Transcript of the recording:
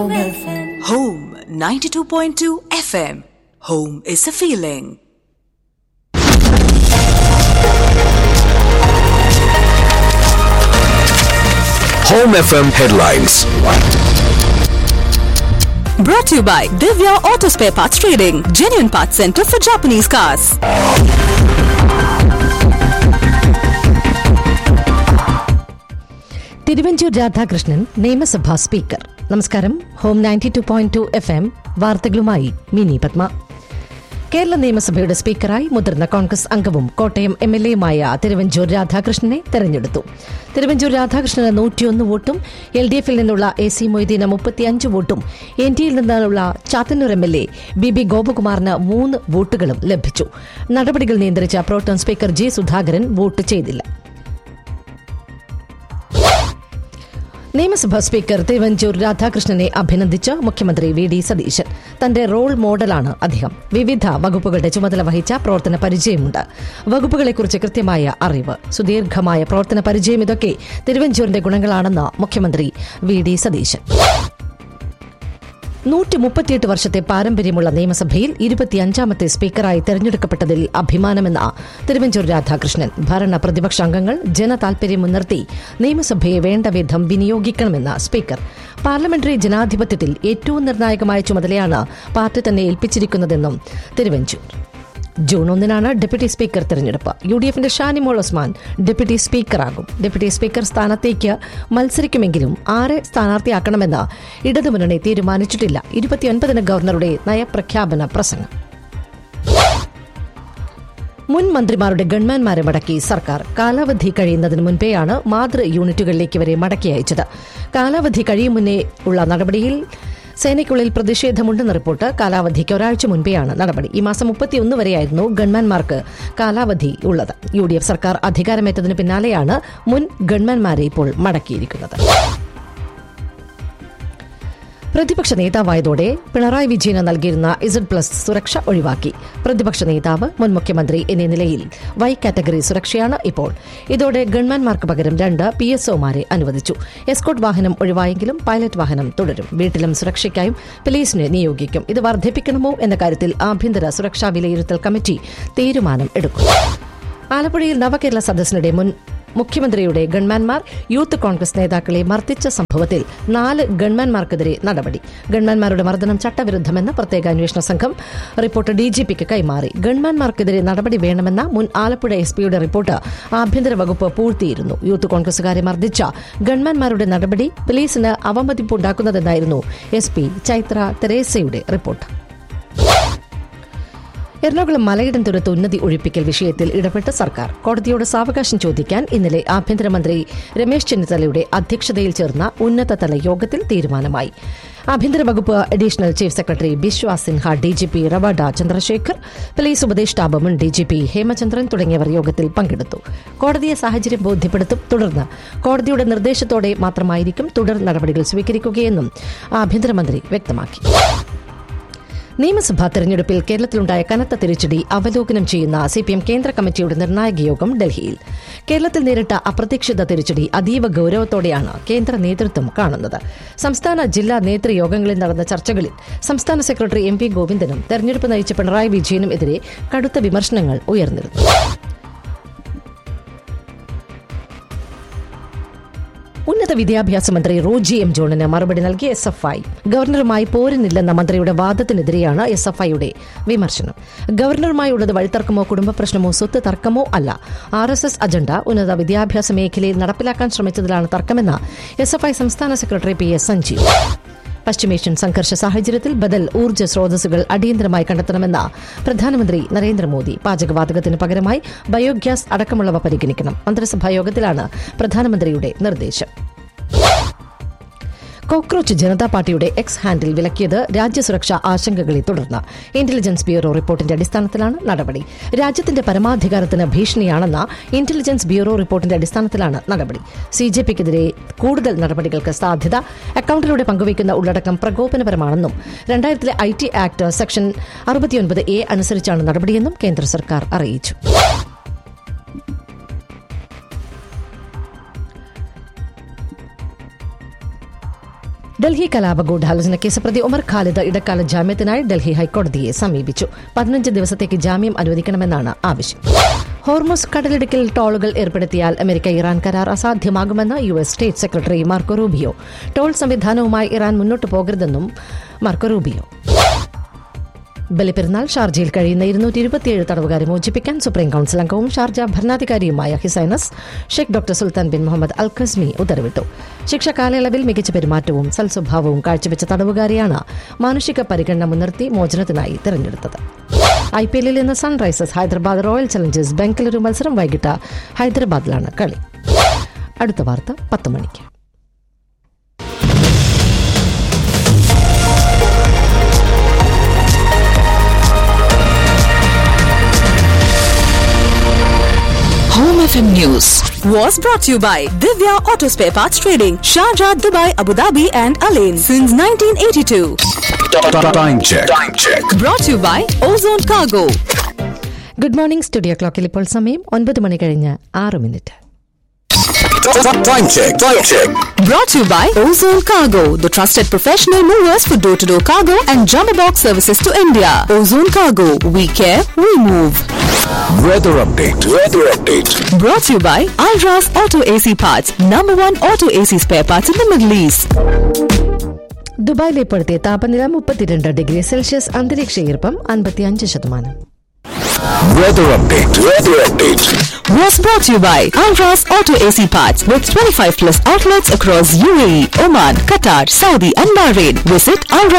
Home FM. Home 92.2 FM. Home is a feeling. Home FM headlines. Brought to you by Divya Auto Spare Parts Trading, genuine parts center for Japanese cars. Thiruvanchoor Radhakrishnan നിയമസഭാ speaker നമസ്കാരം home ninety two point two F M വാർത്തകളുമായി മിനി പത്മ കേരള നിയമസഭയുടെ സ്പീക്കറായി മുതിർന്ന കോൺഗ്രസ് അംഗവും Kottayam M L എയുമായ തിരുവഞ്ചൂർ രാധാകൃഷ്ണനെ തെരഞ്ഞെടുത്തു തിരുവഞ്ചൂർ രാധാകൃഷ്ണന് നൂറ്റിയൊന്ന് വോട്ടും എൽ ഡി എഫിൽ നിന്നുള്ള എ സി മൊയ്തീന് മുപ്പത്തിയഞ്ച് വോട്ടും എൻ ഡിയിൽ നിന്നുള്ള Chathannoor M L A B B ഗോപകുമാറിന് മൂന്ന് വോട്ടുകളും ലഭിച്ചു നടപടികൾ നിയന്ത്രിച്ച പ്രോട്ടോൺ സ്പീക്കർ ജി സുധാകരൻ വോട്ട് ചെയ്തില്ല നിയമസഭാ സ്പീക്കർ തിരുവഞ്ചൂർ രാധാകൃഷ്ണനെ അഭിനന്ദിച്ച് മുഖ്യമന്ത്രി വി ഡി സതീശൻ തന്റെ റോൾ മോഡലാണ് അദ്ദേഹം വിവിധ വകുപ്പുകളുടെ ചുമതല വഹിച്ച പ്രവർത്തന പരിചയമുണ്ട് വകുപ്പുകളെക്കുറിച്ച് കൃത്യമായ അറിവ് സുദീർഘമായ പ്രവർത്തന പരിചയം ഇതൊക്കെ തിരുവഞ്ചൂരിന്റെ ഗുണങ്ങളാണെന്ന് മുഖ്യമന്ത്രി വി ഡി സതീശൻ നൂറ്റി മുപ്പത്തിയെട്ട് വർഷത്തെ പാരമ്പര്യമുള്ള നിയമസഭയിൽ ഇരുപത്തിയഞ്ചാമത്തെ സ്പീക്കറായി തെരഞ്ഞെടുക്കപ്പെട്ടതിൽ അഭിമാനമെന്ന തിരുവഞ്ചൂർ രാധാകൃഷ്ണൻ ഭരണ പ്രതിപക്ഷ അംഗങ്ങൾ ജനതാൽപര്യം മുൻനിർത്തി നിയമസഭയെ വേണ്ടവിധം വിനിയോഗിക്കണമെന്ന് സ്പീക്കർ പാർലമെന്ററി ജനാധിപത്യത്തിൽ ഏറ്റവും നിർണായകമായ ചുമതലയാണ് പാർട്ടി തന്നെ ഏൽപ്പിച്ചിരിക്കുന്നതെന്നും തിരുവഞ്ചൂർ ജൂൺ ഒന്നിനാണ് ഡെപ്യൂട്ടി സ്പീക്കർ തെരഞ്ഞെടുപ്പ് യു ഡി എഫിന്റെ ഷാനിമോൾ ഉസ്മാൻ ഡെപ്യൂട്ടി സ്പീക്കറാകും ഡെപ്യൂട്ടി സ്പീക്കർ സ്ഥാനത്തേക്ക് മത്സരിക്കുമെങ്കിലും ആരെ സ്ഥാനാർത്ഥിയാക്കണമെന്ന് ഇടതുമുന്നണി തീരുമാനിച്ചിട്ടില്ല ഇരുപത്തിയൊൻപതിന് ഗവർണറുടെ നയപ്രഖ്യാപന പ്രസംഗം മുൻ മന്ത്രിമാരുടെ ഗൺമാൻമാരെ മടക്കി സർക്കാർ കാലാവധി കഴിയുന്നതിന് മുൻപേയാണ് മാതൃ യൂണിറ്റുകളിലേക്ക് വരെ മടക്കി അയച്ചത് കാലാവധി കഴിയും മുന്നേ ഉള്ള നടപടിയിൽ സേനയ്ക്കുള്ളിൽ പ്രതിഷേധമുണ്ടെന്ന റിപ്പോർട്ട് കാലാവധിക്ക് ഒരാഴ്ച മുൻപെയാണ് നടപടി ഈ മാസം മുപ്പത്തിയൊന്ന് വരെയായിരുന്നു ഗൺമാൻമാർക്ക് കാലാവധി ഉള്ളത് യു ഡി എഫ് സർക്കാർ അധികാരമേറ്റതിന് പിന്നാലെയാണ് മുൻ ഗൺമാൻമാരെ ഇപ്പോൾ മടക്കിയിരിക്കുന്നത് പ്രതിപക്ഷ നേതാവായതോടെ പിണറായി വിജയന് നൽകിയിരുന്ന ഇസഡ് പ്ലസ് സുരക്ഷ ഒഴിവാക്കി പ്രതിപക്ഷ നേതാവ് മുൻ മുഖ്യമന്ത്രി എന്നീ നിലയിൽ വൈ കാറ്റഗറി സുരക്ഷയാണ് ഇപ്പോൾ ഇതോടെ ഗൺമാൻമാർക്ക് പകരം രണ്ട് പി എസ് ഒമാരെ അനുവദിച്ചു എസ്കോട്ട് വാഹനം ഒഴിവായെങ്കിലും പൈലറ്റ് വാഹനം തുടരും വീട്ടിലും സുരക്ഷയ്ക്കായും പോലീസിനെ നിയോഗിക്കും ഇത് വർദ്ധിപ്പിക്കണമോ എന്ന കാര്യത്തിൽ ആഭ്യന്തര സുരക്ഷാ വിലയിരുത്തൽ കമ്മിറ്റി തീരുമാനം എടുക്കും ആലപ്പുഴയിൽ നവകേരള സദസ്സിനിടെ മുൻ മുഖ്യമന്ത്രിയുടെ ഗൺമാൻമാർ യൂത്ത് കോൺഗ്രസ് നേതാക്കളെ മർദ്ദിച്ച സംഭവത്തിൽ നാല് ഗൺമാൻമാർക്കെതിരെ നടപടി ഗൺമാൻമാരുടെ മർദ്ദനം ചട്ടവിരുദ്ധമെന്ന് പ്രത്യേക അന്വേഷണ സംഘം റിപ്പോർട്ട് ഡിജിപിക്ക് കൈമാറി ഗൺമാൻമാർക്കെതിരെ നടപടി വേണമെന്ന മുൻ ആലപ്പുഴ എസ് പിയുടെ റിപ്പോർട്ട് ആഭ്യന്തര വകുപ്പ് പൂഴ്ത്തിയിരുന്നു യൂത്ത് കോൺഗ്രസുകാരെ മർദ്ദിച്ച ഗൺമാൻമാരുടെ നടപടി പോലീസിന് അവമതിപ്പുണ്ടാക്കുന്നതെന്നായിരുന്നു എസ് പി ചൈത്ര തെരേസയുടെ റിപ്പോർട്ട് എറണാകുളം മലയിടം തുരത്ത് ഉന്നതി ഒഴിപ്പിക്കൽ വിഷയത്തിൽ ഇടപെട്ട് സർക്കാർ കോടതിയോട് സാവകാശം ചോദിക്കാൻ ഇന്നലെ ആഭ്യന്തരമന്ത്രി രമേശ് ചെന്നിത്തലയുടെ അധ്യക്ഷതയിൽ ചേർന്ന ഉന്നതതല യോഗത്തിൽ തീരുമാനമായി ആഭ്യന്തര വകുപ്പ് additional chief secretary Biswas Sinha DGP Ravada Chandrasekhar police ഉപദേഷ്ടാവ് മുൻ ഡിജിപി ഹേമചന്ദ്രൻ തുടങ്ങിയവർ യോഗത്തിൽ പങ്കെടുത്തു കോടതിയെ സാഹചര്യം ബോധ്യപ്പെടുത്തും തുടർന്ന് കോടതിയുടെ നിർദ്ദേശത്തോടെ മാത്രമായിരിക്കും തുടർ നടപടികൾ സ്വീകരിക്കുകയെന്നും ആഭ്യന്തരമന്ത്രി വ്യക്തമാക്കി നിയമസഭാ തെരഞ്ഞെടുപ്പിൽ കേരളത്തിലുണ്ടായ കനത്ത തിരിച്ചടി അവലോകനം ചെയ്യുന്ന സിപിഎം കേന്ദ്ര കമ്മിറ്റിയുടെ നിർണായക യോഗം ഡൽഹിയിൽ കേരളത്തിൽ നേരിട്ട അപ്രതീക്ഷിത തിരിച്ചടി അതീവ ഗൌരവത്തോടെയാണ് കേന്ദ്ര നേതൃത്വം കാണുന്നത് സംസ്ഥാന ജില്ലാ നേതൃയോഗങ്ങളിൽ നടന്ന ചർച്ചകളിൽ സംസ്ഥാന സെക്രട്ടറി എം പി ഗോവിന്ദനും തെരഞ്ഞെടുപ്പ് നയിച്ച പിണറായി വിജയനും എതിരെ കടുത്ത വിമർശനങ്ങൾ ഉയർന്നിരുന്നു ഉന്നത വിദ്യാഭ്യാസ മന്ത്രി റോജി എം ജോണിന് മറുപടി നൽകി എസ് എഫ് ഐ ഗവർണറുമായി പോരുന്നില്ലെന്ന മന്ത്രിയുടെ വാദത്തിനെതിരെയാണ് എസ് എഫ് ഐയുടെ വിമർശനം ഗവർണറുമായുള്ളത് വഴിത്തർക്കമോ കുടുംബ പ്രശ്നമോ സ്വത്ത് തർക്കമോ അല്ല ആർ എസ് എസ് അജണ്ട ഉന്നത വിദ്യാഭ്യാസ മേഖലയിൽ നടപ്പിലാക്കാൻ ശ്രമിച്ചതിലാണ് തർക്കമെന്ന് എസ് എഫ് ഐ സംസ്ഥാന സെക്രട്ടറി പി എസ് സഞ്ജീവ് പശ്ചിമേഷ്യൻ സംഘർഷ സാഹചര്യത്തിൽ ബദൽ ഊർജ്ജ സ്രോതസ്സുകൾ അടിയന്തരമായി കണ്ടെത്തണമെന്ന് പ്രധാനമന്ത്രി നരേന്ദ്രമോദി പാചകവാതകത്തിന് പകരമായി ബയോഗ്യാസ് അടക്കമുള്ളവ പരിഗണിക്കണം മന്ത്രിസഭാ യോഗത്തിലാണ് പ്രധാനമന്ത്രിയുടെ നിർദ്ദേശം കോക്രോച്ച് ജനതാ പാർട്ടിയുടെ എക്സ് ഹാൻഡിൽ വിലക്കിയത് രാജ്യസുരക്ഷാ ആശങ്കകളെ തുടർന്ന് ഇന്റലിജൻസ് ബ്യൂറോ റിപ്പോർട്ടിന്റെ അടിസ്ഥാനത്തിലാണ് നടപടി രാജ്യത്തിന്റെ പരമാധികാരത്തിന് ഭീഷണിയാണെന്ന ഇന്റലിജൻസ് ബ്യൂറോ റിപ്പോർട്ടിന്റെ അടിസ്ഥാനത്തിലാണ് നടപടി സി ജെ പിക്കെതിരെ കൂടുതൽ നടപടികൾക്ക് സാധ്യത അക്കൌണ്ടിലൂടെ പങ്കുവയ്ക്കുന്ന ഉള്ളടക്കം പ്രകോപനപരമാണെന്നും രണ്ടായിരത്തിലെ ഐ ടി ആക്ട് സെക്ഷൻ അറുപത്തിയൊൻപത് എ അനുസരിച്ചാണ് നടപടിയെന്നും കേന്ദ്ര സർക്കാർ അറിയിച്ചു ഡൽഹി കലാപ ഗൂഢാലോചന കേസ് പ്രതി ഉമർ ഖാലിദ് ഇടക്കാല ജാമ്യത്തിനായി ഡൽഹി ഹൈക്കോടതിയെ സമീപിച്ചു പതിനഞ്ച് ദിവസത്തേക്ക് ജാമ്യം അനുവദിക്കണമെന്നാണ് ആവശ്യം ഹോർമോസ് കടലിടുക്കിൽ ടോളുകൾ ഏർപ്പെടുത്തിയാൽ അമേരിക്ക ഇറാൻ കരാർ അസാധ്യമാകുമെന്ന് U S state secretary Marco Rubio toll സംവിധാനവുമായി ഇറാൻ മുന്നോട്ട് പോകരുതെന്നും മാർക്കോ റൂബിയോ ബലിപ്പെരുന്നാൾ ഷാർജയിൽ കഴിയുന്ന ഇരുന്നൂറ്റി ഇരുപത്തിയേഴ് തടവുകാരെ മോചിപ്പിക്കാൻ സുപ്രീം കൌൺസിൽ അംഗവും ഷാർജ ഭരണാധികാരിയുമായ his highness Sheikh doctor Sultan bin Muhammad Al Qasimi ഉത്തരവിട്ടു ശിക്ഷ കാലയളവിൽ മികച്ച പെരുമാറ്റവും സൽസ്വഭാവവും കാഴ്ചവെച്ച തടവുകാരെയാണ് മാനുഷിക പരിഗണന മുൻനിർത്തി മോചനത്തിനായി തെരഞ്ഞെടുത്തത് ഐ പി എല്ലിൽ ഇന്ന് Sunrisers Hyderabad Royal Challengers Bengaluru മത്സരം വൈകിട്ട് ഹൈദരാബാദിലാണ് കളി അടുത്ത വാർത്ത പത്ത് മണിക്ക് Home FM News was brought to you by Divya Auto Spare Parts Trading, Sharjah, Dubai, Abu Dhabi, and Alain since 1982. Time check. Time check. Brought to you by Ozone Cargo. Good morning studio ക്ലോക്കിൽ ഇപ്പോൾ സമയം ഒൻപത് മണി കഴിഞ്ഞ് ആറ് minute Time check. Time check. Brought to you by Ozone Cargo, the trusted professional movers for door to door cargo and jumbo box services to India. Ozone Cargo, we care, we move. Weather update. Weather update. Brought to you by Alras Auto AC Parts, number one auto AC spare parts in the Middle East. ദുബായിലെ ഇപ്പോഴത്തെ താപനില മുപ്പത്തിരണ്ട് degree Celsius അന്തരീക്ഷ ഈർപ്പം അൻപത്തിയഞ്ച് ശതമാനം Weather update. Weather update. was brought to you by Alras Auto AC Parts with 25 plus outlets across UAE, Oman, Qatar, Saudi and Bahrain. Visit Alras